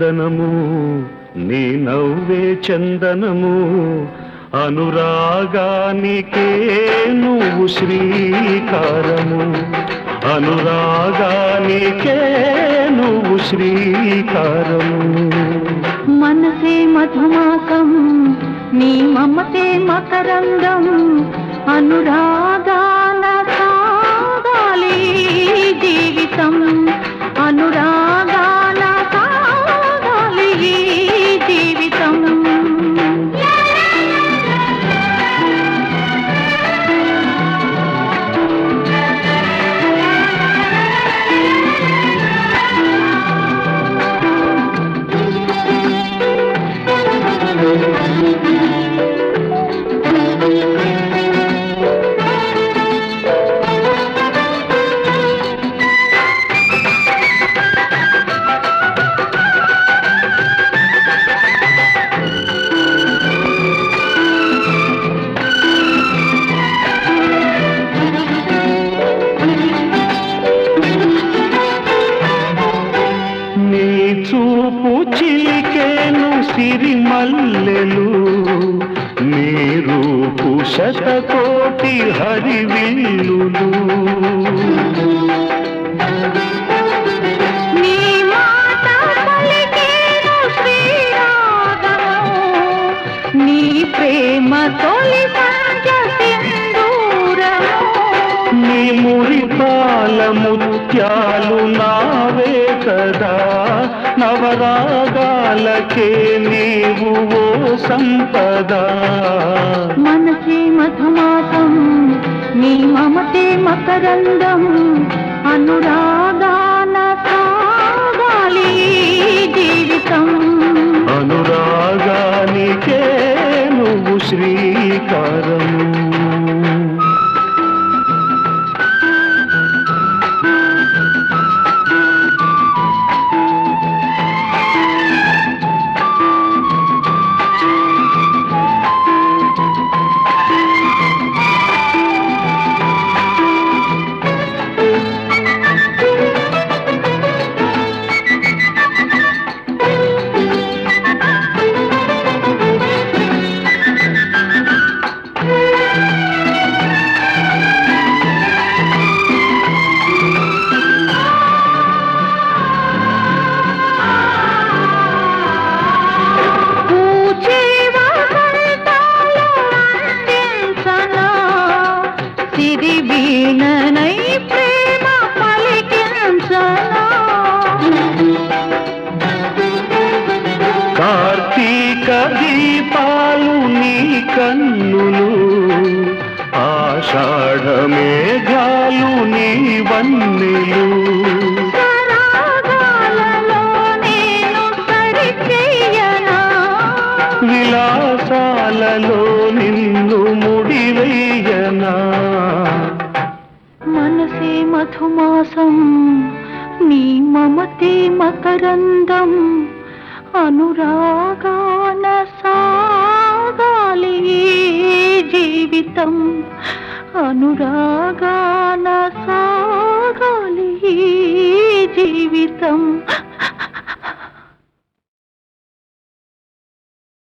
నందనము నీ నవ్వే చందనము అనురాగానికే నువ్వు శ్రీకారము అనురాగానికే నువ్వు శ్రీకారము మనసే మధుమాసం నీ మమతే మకరందం అనురాగాల సాగాలి జీవితం అనురాగాల సాగాలి జీవితం నీ చూపు చిలికేను సిరిమల్లెలు నీ రూపు శతకోటి హరివిల్లులు నీ మాట పలికేను శ్రీరాగము నీ ప్రేమ తొలి సంజ సింధూరము నీ మురిపాల ముత్యాలు నావే కదా నవరాగాలకే నీవు ఓ సంపద మనసే మధుమాసం నీ మమతే మకరందం అనురాగాన సాగాలి జీవితం అనురాగానికే నువ్వు శ్రీకారము పూచే వసంతాలు అందించనా సిరి వీణనై ప్రేమ పలికించనా కార్తీక దీపాలు నీ కన్నులు ఆషాఢ మేఘాలు నీ వన్నెలు సరాగాలలో నేను సరిచెయ్యనా విలాసాలలో నిన్ను ముడివేయనా మనసే మధుమాసం నీ మమతే మకరందం అనురాగాన సాగాలి జీవితం అనురాగాన సాగాలి జీవితం